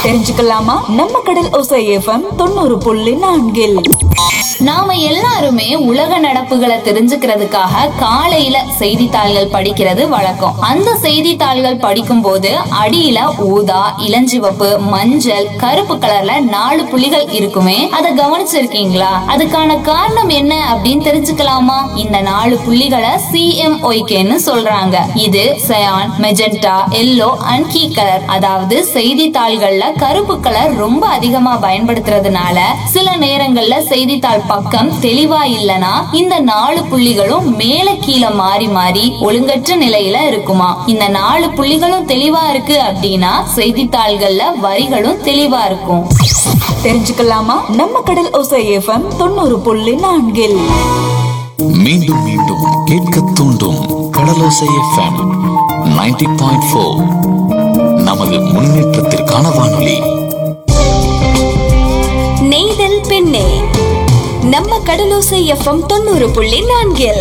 தெரிஞ்சுக்கலாமா நம்ம கடல் ஒசை எஃப்எம் தொண்ணூறு புள்ளி நான்கில் நாம எல்லாருமே உலக நடப்புகளை தெரிஞ்சுக்கிறதுக்காக காலையில செய்தித்தாள்கள் படிக்கிறது வழக்கம் அந்த செய்தித்தாள்கள் படிக்கும் போது அடியில ஊதா இளஞ்சிவப்பு மஞ்சள் கருப்பு கலர்ல நாலு புள்ளிகள் இருக்குமே அதை கவனிச்சிருக்கீங்களா அதுக்கான காரணம் என்ன அப்படின்னு தெரிஞ்சுக்கலாமா இந்த நாலு புள்ளிகளை சிஎம்ஒய்கேன்னு சொல்றாங்க இது cyan magenta yellow and key colour அதாவது செய்தித்தாள்கள்ல கருப்பு கலர் ரொம்ப அதிகமா பயன்படுத்துறதுனால சில நேரங்கள்ல செய்தித்தாள் பக்கம் தெளிவா இல்லனா இந்த நாலு புள்ளிகளும் மேல கீழே மாறி மாறி ஒழுங்கற்ற நிலையில இருக்குமா இந்த நாலு புள்ளிகளும் தெளிவா இருக்கு அப்படின்னா செய்தித்தாள்கள்ல வரிகளும் தெளிவா இருக்கும் தெரிஞ்சுக்கலாமா நம்ம கடல் ஒசை எஃப்எம் தொண்ணூறு புள்ளி நான்கில் மீண்டும் மீண்டும் கேட்க தூண்டும் கடலோசை எஃப்எம் 90.4 பாயிண்ட் ஃபோர் நமது முன்னேற்றத்திற்கான வானொலி நெய்தல் பெண்ணே நம்ம கடலோசை எஃப்எம் தொண்ணூறு புள்ளி நான்கில்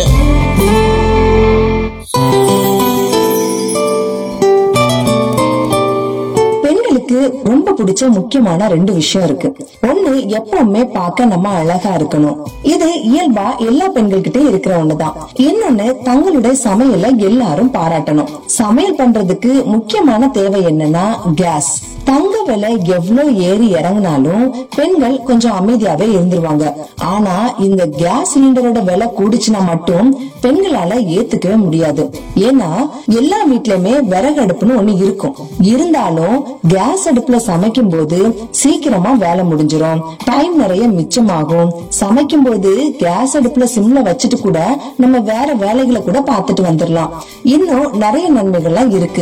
பெண்களுக்கு ரொம்ப பிடிச்ச முக்கியமான ரெண்டு விஷயம் இருக்கு ஒண்ணு எப்பவுமே பார்க்க நம்ம அழகா இருக்கணும் இது இயல்பா எல்லா பெண்கள்கிட்ட இருக்கிற ஒண்ணுதான் இன்னொன்னு தங்களுடைய சமையலை எல்லாரும் பாராட்டணும் சமையல் பண்றதுக்கு முக்கியமான தேவை என்னன்னா கேஸ் தங்க விலை எவ்வளவு ஏறி இறங்கினாலும் பெண்கள் கொஞ்சம் அமைதியாவே இருந்துருவாங்க ஆனா இந்த கேஸ் சிலிண்டரோட விலை கூடிச்சுன்னா மட்டும் பெண்களால ஏத்துக்கவே முடியாது ஏன்னா எல்லா வீட்லயுமே விறகு அடுப்புன்னு ஒண்ணு இருக்கும் இருந்தாலும் கேஸ் அடுப்புல சமைக்கும் போது சீக்கிரமா வேலை முடிஞ்சிரும் டைம் நிறைய மிச்சமாகும் சமைக்கும் போது கேஸ் அடுப்புல சிம்ல வச்சுட்டு கூட நம்ம வேற வேலைகளை கூட பார்த்துட்டு வந்துடலாம் இன்னும் நிறைய நன்மைகள்லாம் இருக்கு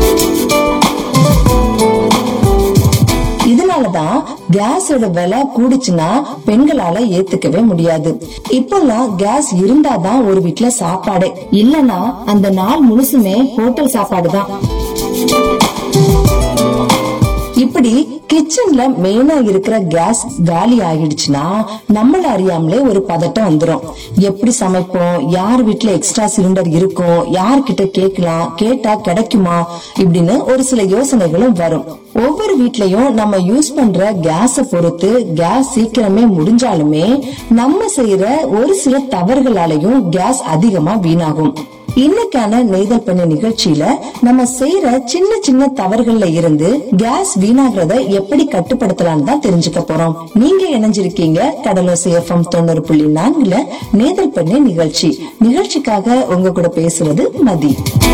இதனாலதான் கேஸோட விலை கூடிச்சுன்னா பெண்களால ஏத்துக்கவே முடியாது இப்பெல்லாம் கேஸ் இருந்தாதான் ஒரு வீட்ல சாப்பாடு இல்லனா அந்த நாள் முழுசுமே ஹோட்டல் சாப்பாடு தான் இப்படி கிச்சன்ல மெயினா இருக்கிற கேஸ் காலி ஆகிடுச்சுன்னா நம்மள அறியாமலே ஒரு பதட்டம் வந்துரும் எப்படி சமைப்போம் யார் வீட்ல எக்ஸ்ட்ரா சிலிண்டர் இருக்கும் யார்கிட்ட கேட்கலாம் கேட்டா கிடைக்குமா இப்படின்னு ஒரு சில யோசனைகளும் வரும் ஒவ்வொரு வீட்லயும் நம்ம யூஸ் பண்ற கேஸ பொறுத்து கேஸ் சீக்கிரமே முடிஞ்சாலுமே நம்ம செய்யற ஒரு சில தவறுகளாலையும் கேஸ் அதிகமா வீணாகும் இன்னைக்கான நெய்தல் பண்ண நிகழ்ச்சியில நம்ம செய்யற சின்ன சின்ன தவறுகள்ல இருந்து கேஸ் வீணாகிறத எப்படி கட்டுப்படுத்தலாம் தான் தெரிஞ்சுக்க போறோம் நீங்க இணைஞ்சிருக்கீங்க கடலோசை எஃப்எம் தொண்ணூறு புள்ளி நான்குல நேதல் பண்ண நிகழ்ச்சி நிகழ்ச்சிக்காக உங்க கூட பேசுறது மதி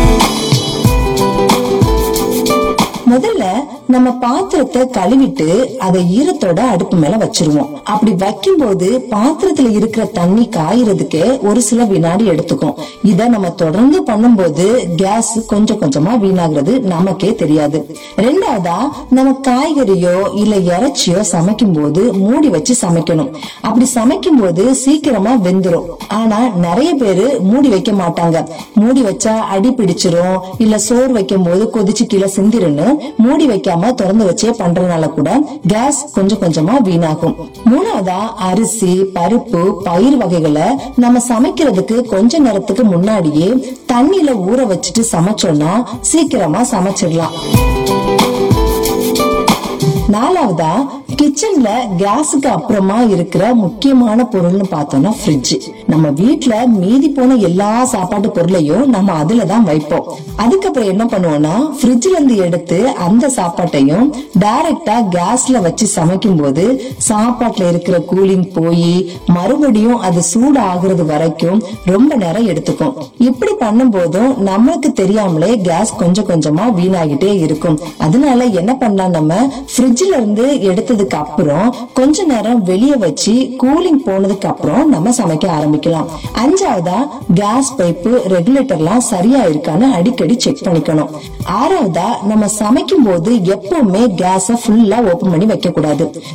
முதல்ல நம்ம பாத்திரத்தை கழுவிட்டு அதை ஈரத்தோட அடுப்பு மேல வச்சிருவோம் அப்படி வைக்கும் போது பாத்திரத்துல இருக்கிற தண்ணி காயறதுக்கு ஒரு சில வினாடி எடுத்துக்கும் இத நம்ம தொடர்ந்து பண்ணும்போது கேஸ் கொஞ்சம் கொஞ்சமா வீணாகிறது நமக்கே தெரியாது ரெண்டாவதா நம்ம காய்கறியோ இல்ல இறைச்சியோ சமைக்கும் போது மூடி வச்சு சமைக்கணும் அப்படி சமைக்கும் போது சீக்கிரமா வெந்துரும் ஆனா நிறைய பேரு மூடி வைக்க மாட்டாங்க மூடி வச்சா அடி பிடிச்சிரும் இல்ல சோறு வைக்கும் போது கொதிச்சு கீழே சிந்திருன்னு மூடி வைக்காம திறந்து வச்சே பண்றதுனால கூட கேஸ் கொஞ்சம் கொஞ்சமா வீணாகும் மூணாவதா அரிசி பருப்பு பயிர் வகைகளை நம்ம சமைக்கிறதுக்கு கொஞ்ச நேரத்துக்கு முன்னாடியே தண்ணியில ஊற வச்சுட்டு சமைச்சோம்னா சீக்கிரமா சமைச்சிடலாம் நாலாவதா கிச்சன்ல கேஸுக்கு அப்புறமா இருக்கிற முக்கியமான பொருள்னு பார்த்தோம்னா ஃப்ரிட்ஜ் நம்ம வீட்ல மீதி போன எல்லா சாப்பாட்டு பொருளையும் நம்ம அதுலதான் வைப்போம் அதுக்கப்புறம் என்ன பண்ணுவோம்னா ஃப்ரிட்ஜ்ல இருந்து எடுத்து அந்த சாப்பாட்டையும் டைரக்டா கேஸ்ல வச்சு சமைக்கும் போது சாப்பாட்டுல இருக்கிற கூலிங் போய் மறுபடியும் அது சூடு ஆகுறது வரைக்கும் ரொம்ப நேரம் எடுத்துக்கும் இப்படி பண்ணும் போதும் நம்மளுக்கு தெரியாமலே கேஸ் கொஞ்சம் கொஞ்சமா வீணாகிட்டே இருக்கும் அதனால என்ன பண்ணலாம் நம்ம ஃப்ரிட்ஜ்ல இருந்து எடுத்ததுக்கு அப்புறம் கொஞ்ச நேரம் வெளியே வச்சு கூலிங் போனதுக்கு அப்புறம் நம்ம சமைக்க ஆரம்பிக்கலாம் அஞ்சாவதா கேஸ் பைப்பு ரெகுலேட்டர்லாம் சரியா இருக்கான்னு அடிக்கடி செக் பண்ணிக்கணும் ஆறாவதா நம்ம சமைக்கும் போது எப்பவுமே கேஸ ஃபுல்லா ஓபன் பண்ணி வைக்க கூடாது